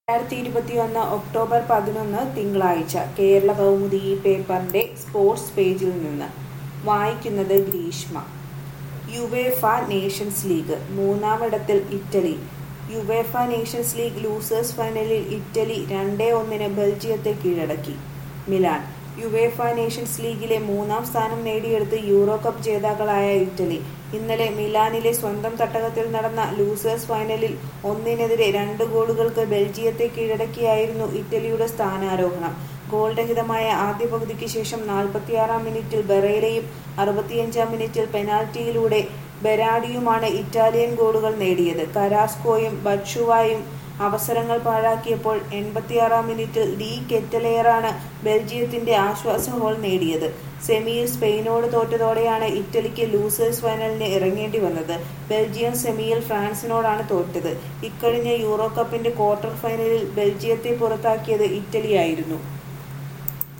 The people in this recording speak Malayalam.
രണ്ടായിരത്തി ഇരുപത്തിയൊന്ന് ഒക്ടോബർ പതിനൊന്ന് തിങ്കളാഴ്ച കേരള കൗമുദി ഈ പേപ്പറിന്റെ സ്പോർട്സ് പേജിൽ നിന്ന് വായിക്കുന്നത് ഗ്രീഷ്മ യുവേഫ നേഷൻസ് ലീഗ് മൂന്നാമിടത്തിൽ Italy UEFA Nations League losers ഫൈനലിൽ ഇറ്റലി രണ്ടേ ഒന്നിന് ബെൽജിയത്തെ കീഴടക്കി മിലാൻ യുവേഫ നേഷൻസ് ലീഗിലെ മൂന്നാം സ്ഥാനം നേടിയെടുത്ത് യൂറോ കപ്പ് ജേതാക്കളായ ഇറ്റലി ഇന്നലെ മിലാനിലെ സ്വന്തം തട്ടകത്തിൽ നടന്ന ലൂസേഴ്സ് ഫൈനലിൽ ഒന്നിനെതിരെ രണ്ട് ഗോളുകൾക്ക് ബെൽജിയത്തെ കീഴടക്കിയായിരുന്നു ഇറ്റലിയുടെ സ്ഥാനാരോഹണം ഗോൾ രഹിതമായ ആദ്യ പകുതിക്ക് ശേഷം നാൽപ്പത്തിയാറാം മിനിറ്റിൽ ബെറേലയും അറുപത്തിയഞ്ചാം മിനിറ്റിൽ പെനാൽറ്റിയിലൂടെ ബെരാഡിയുമാണ് ഇറ്റാലിയൻ ഗോളുകൾ നേടിയത് കരാസ്കോയും ബച്ചുവായും അവസരങ്ങൾ പാഴാക്കിയപ്പോൾ എൺപത്തിയാറാം മിനിറ്റിൽ ഡി കെറ്റലെയറാണ് ബെൽജിയത്തിന്റെ ആശ്വാസ ഗോൾ നേടിയത് സെമിയിൽ സ്പെയിനോട് തോറ്റതോടെയാണ് ഇറ്റലിക്ക് ലൂസേഴ്സ് ഫൈനലിന് ഇറങ്ങേണ്ടി വന്നത് ബെൽജിയം സെമിയിൽ ഫ്രാൻസിനോടാണ് തോറ്റത് ഇക്കഴിഞ്ഞ യൂറോ കപ്പിന്റെ ക്വാർട്ടർ ഫൈനലിൽ ബെൽജിയത്തെ പുറത്താക്കിയത് ഇറ്റലിയായിരുന്നു